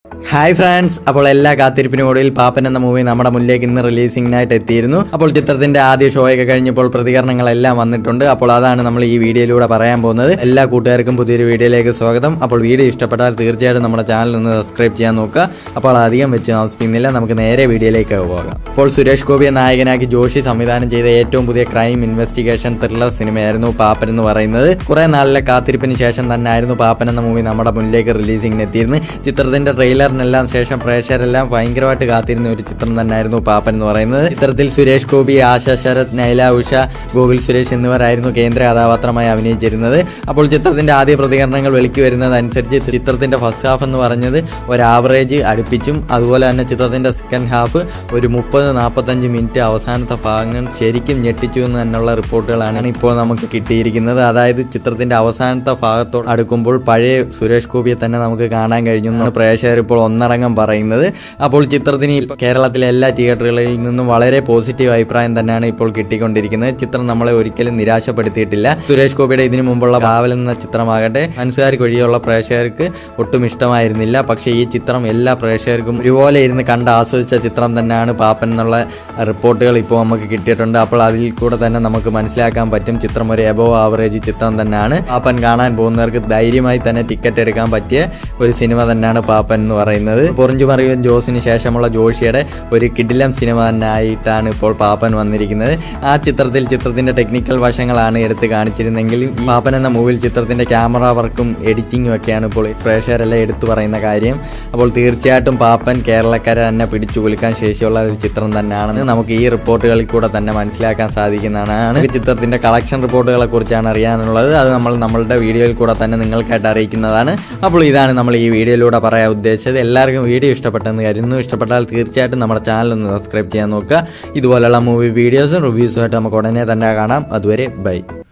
hi friends അപ്പോൾ എല്ലാ കാത്തിരിപ്പിനും ഒടുവിൽ പാപ്പൻ എന്ന മൂവി നമ്മുടെ മുന്നിലേക്ക് ഇന്ന് റിലീസിംഗിനായിട്ട് എത്തിയിരുന്നു അപ്പോൾ ചിത്രത്തിന്റെ ആദ്യ ഷോയൊക്കെ കഴിഞ്ഞപ്പോൾ പ്രതികരണങ്ങളെല്ലാം വന്നിട്ടുണ്ട് അപ്പോൾ അതാണ് നമ്മൾ ഈ വീഡിയോയിലൂടെ പറയാൻ പോകുന്നത് എല്ലാ കൂട്ടുകാർക്കും പുതിയൊരു വീഡിയോയിലേക്ക് സ്വാഗതം അപ്പോൾ വീഡിയോ ഇഷ്ടപ്പെട്ടാൽ തീർച്ചയായിട്ടും നമ്മുടെ ചാനൽ ഒന്ന് സബ്സ്ക്രൈബ് ചെയ്യാൻ നോക്കുക അപ്പോൾ അധികം വെച്ച് താമസിക്കുന്നില്ല നമുക്ക് നേരെ വീഡിയോയിലേക്ക് പോകാം അപ്പോൾ സുരേഷ് ഗോപിയെ നായകനാക്കി ജോഷി സംവിധാനം ചെയ്ത ഏറ്റവും പുതിയ ക്രൈം ഇൻവെസ്റ്റിഗേഷൻ ത്രില്ലർ സിനിമയായിരുന്നു പാപ്പൻ എന്ന് പറയുന്നത് കുറെ നാളിലെ കാത്തിരിപ്പിന് ശേഷം തന്നെ ആയിരുന്നു പാപ്പൻ എന്ന മൂവി നമ്മുടെ മുന്നിലേക്ക് റിലീസിംഗിന് എത്തിയിരുന്നു ചിത്രത്തിന്റെ ട്രെയിലറിനെല്ലാം ശേഷം പ്രേക്ഷകരെല്ലാം ഭയങ്കരമായിട്ട് കാത്തിരുന്ന ഒരു ചിത്രം തന്നെയായിരുന്നു പാപ്പൻ എന്ന് പറയുന്നത് ചിത്രത്തിൽ സുരേഷ് ഗോപി ആശ ശരത് നൈല ഉഷ ഗോകുൽ സുരേഷ് എന്നിവരായിരുന്നു കേന്ദ്ര കഥാപാത്രമായി അഭിനയിച്ചിരുന്നത് അപ്പോൾ ചിത്രത്തിന്റെ ആദ്യ പ്രതികരണങ്ങൾ വെളിക്ക് വരുന്നത് അനുസരിച്ച് ചിത്രത്തിന്റെ ഫസ്റ്റ് ഹാഫ് എന്ന് പറഞ്ഞത് ഒരു ആവറേജ് അടുപ്പിച്ചും അതുപോലെ തന്നെ ചിത്രത്തിന്റെ സെക്കൻഡ് ഹാഫ് ഒരു മുപ്പത് നാൽപ്പത്തഞ്ച് മിനിറ്റ് അവസാനത്തെ ഭാഗങ്ങൾ ശരിക്കും ഞെട്ടിച്ചു എന്ന് തന്നെയുള്ള റിപ്പോർട്ടുകളാണ് ഇപ്പോൾ നമുക്ക് കിട്ടിയിരിക്കുന്നത് അതായത് ചിത്രത്തിന്റെ അവസാനത്തെ ഭാഗത്തോട് അടുക്കുമ്പോൾ പഴയ സുരേഷ് ഗോപിയെ തന്നെ നമുക്ക് കാണാൻ കഴിഞ്ഞു എന്നാണ് പ്രേക്ഷകർ ഇപ്പോൾ ഒന്നടങ്കം പറയുന്നത് അപ്പോൾ ചിത്രത്തിന് ഇപ്പോൾ കേരളത്തിലെ എല്ലാ തിയേറ്ററുകളിൽ നിന്നും വളരെ പോസിറ്റീവ് അഭിപ്രായം തന്നെയാണ് ഇപ്പോൾ കിട്ടിക്കൊണ്ടിരിക്കുന്നത് ചിത്രം നമ്മളെ ഒരിക്കലും നിരാശപ്പെടുത്തിയിട്ടില്ല സുരേഷ് ഗോപിയുടെ ഇതിനു മുമ്പുള്ള കാവൽ എന്ന ചിത്രമാകട്ടെ മനസ്സുകാർക്ക് വഴിയുള്ള പ്രേക്ഷകർക്ക് ഒട്ടും ഇഷ്ടമായിരുന്നില്ല പക്ഷേ ഈ ചിത്രം എല്ലാ പ്രേക്ഷകർക്കും ഒരുപോലെ ഇരുന്ന് കണ്ട് ആസ്വദിച്ച ചിത്രം തന്നെയാണ് പാപ്പൻ എന്നുള്ള റിപ്പോർട്ടുകൾ ഇപ്പോൾ നമുക്ക് കിട്ടിയിട്ടുണ്ട് അപ്പോൾ അതിൽ കൂടെ തന്നെ നമുക്ക് മനസ്സിലാക്കാൻ പറ്റും ചിത്രം ഒരു എബോവ് ആവറേജ് ചിത്രം തന്നെയാണ് പാപ്പൻ കാണാൻ പോകുന്നവർക്ക് ധൈര്യമായി തന്നെ ടിക്കറ്റ് എടുക്കാൻ പറ്റിയ ഒരു സിനിമ തന്നെയാണ് പാപ്പൻ എന്ന് പറയുന്നത് പൊറിഞ്ചു മറിയൻ ജോസിന് ശേഷമുള്ള ജോഷിയുടെ ഒരു കിടിലം സിനിമ തന്നെ ആയിട്ടാണ് ഇപ്പോൾ പാപ്പൻ വന്നിരിക്കുന്നത് ആ ചിത്രത്തിൽ ചിത്രത്തിന്റെ ടെക്നിക്കൽ വശങ്ങളാണ് എടുത്ത് കാണിച്ചിരുന്നെങ്കിൽ ഈ പാപ്പൻ എന്ന മൂവിൽ ചിത്രത്തിന്റെ ക്യാമറ വർക്കും എഡിറ്റിംഗും ഒക്കെയാണ് ഇപ്പോൾ പ്രേക്ഷകരെല്ലാം എടുത്തു പറയുന്ന കാര്യം അപ്പോൾ തീർച്ചയായിട്ടും പാപ്പൻ കേരളക്കാരെ തന്നെ പിടിച്ചു കുലുക്കാൻ ശേഷിയുള്ള ഒരു ചിത്രം തന്നെയാണെന്ന് നമുക്ക് ഈ റിപ്പോർട്ടുകളിൽ കൂടെ തന്നെ മനസ്സിലാക്കാൻ സാധിക്കുന്നതാണ് ഈ ചിത്രത്തിന്റെ കളക്ഷൻ റിപ്പോർട്ടുകളെ കുറിച്ചാണ് അറിയാനുള്ളത് അത് നമ്മൾ നമ്മളുടെ വീഡിയോയിൽ കൂടെ തന്നെ നിങ്ങൾക്കായിട്ട് അറിയിക്കുന്നതാണ് അപ്പോൾ ഇതാണ് നമ്മൾ ഈ വീഡിയോയിലൂടെ പറയാൻ ഉദ്ദേശിച്ചത് എല്ലാവർക്കും വീഡിയോ ഇഷ്ടപ്പെട്ടെന്ന് കരുതുന്നു ഇഷ്ടപ്പെട്ടാൽ തീർച്ചയായിട്ടും നമ്മുടെ ചാനൽ ഒന്ന് സബ്സ്ക്രൈബ് ചെയ്യാൻ നോക്കുക ഇതുപോലുള്ള മൂവി വീഡിയോസും റിവ്യൂസുമായിട്ട് നമുക്ക് ഉടനെ തന്നെ കാണാം അതുവരെ ബൈ